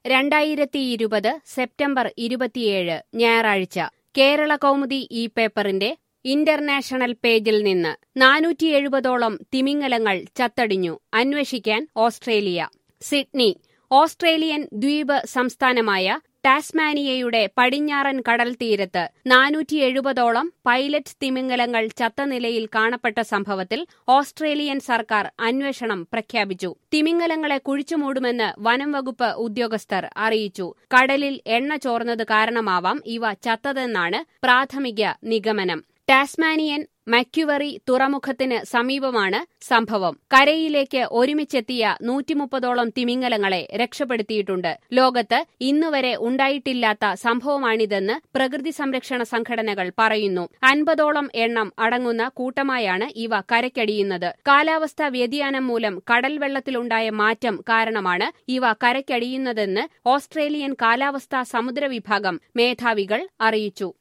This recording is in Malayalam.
രണ്ടായിരത്തിയിരുപത് സെപ്റ്റംബർ ഇരുപത്തിയേഴ് ഞായറാഴ്ച കേരള കൗമുദി ഈ പേപ്പറിന്റെ ഇന്റർനാഷണൽ പേജിൽ നിന്ന് നാനൂറ്റി എഴുപതോളം തിമിംഗലങ്ങൾ ചത്തടിഞ്ഞു അന്വേഷിക്കാൻ ഓസ്ട്രേലിയ സിഡ്നി ഓസ്ട്രേലിയൻ ദ്വീപ് സംസ്ഥാനമായ ടാസ്മാനിയയുടെ പടിഞ്ഞാറൻ കടൽ തീരത്ത് നാനൂറ്റി എഴുപതോളം പൈലറ്റ് തിമിംഗലങ്ങൾ ചത്ത നിലയിൽ കാണപ്പെട്ട സംഭവത്തിൽ ഓസ്ട്രേലിയൻ സർക്കാർ അന്വേഷണം പ്രഖ്യാപിച്ചു തിമിംഗലങ്ങളെ കുഴിച്ചുമൂടുമെന്ന് വനം വകുപ്പ് ഉദ്യോഗസ്ഥർ അറിയിച്ചു കടലിൽ എണ്ണ ചോർന്നത് കാരണമാവാം ഇവ ചത്തതെന്നാണ് പ്രാഥമിക നിഗമനം ടാസ്മാനിയൻ മക്യുവറി തുറമുഖത്തിന് സമീപമാണ് സംഭവം കരയിലേക്ക് ഒരുമിച്ചെത്തിയ നൂറ്റിമുപ്പതോളം തിമിംഗലങ്ങളെ രക്ഷപ്പെടുത്തിയിട്ടുണ്ട് ലോകത്ത് ഇന്നുവരെ ഉണ്ടായിട്ടില്ലാത്ത സംഭവമാണിതെന്ന് പ്രകൃതി സംരക്ഷണ സംഘടനകൾ പറയുന്നു അൻപതോളം എണ്ണം അടങ്ങുന്ന കൂട്ടമായാണ് ഇവ കരയ്ക്കടിയുന്നത് കാലാവസ്ഥാ വ്യതിയാനം മൂലം കടൽ വെള്ളത്തിലുണ്ടായ മാറ്റം കാരണമാണ് ഇവ കരയ്ക്കടിയുന്നതെന്ന് ഓസ്ട്രേലിയൻ കാലാവസ്ഥാ സമുദ്ര വിഭാഗം മേധാവികൾ അറിയിച്ചു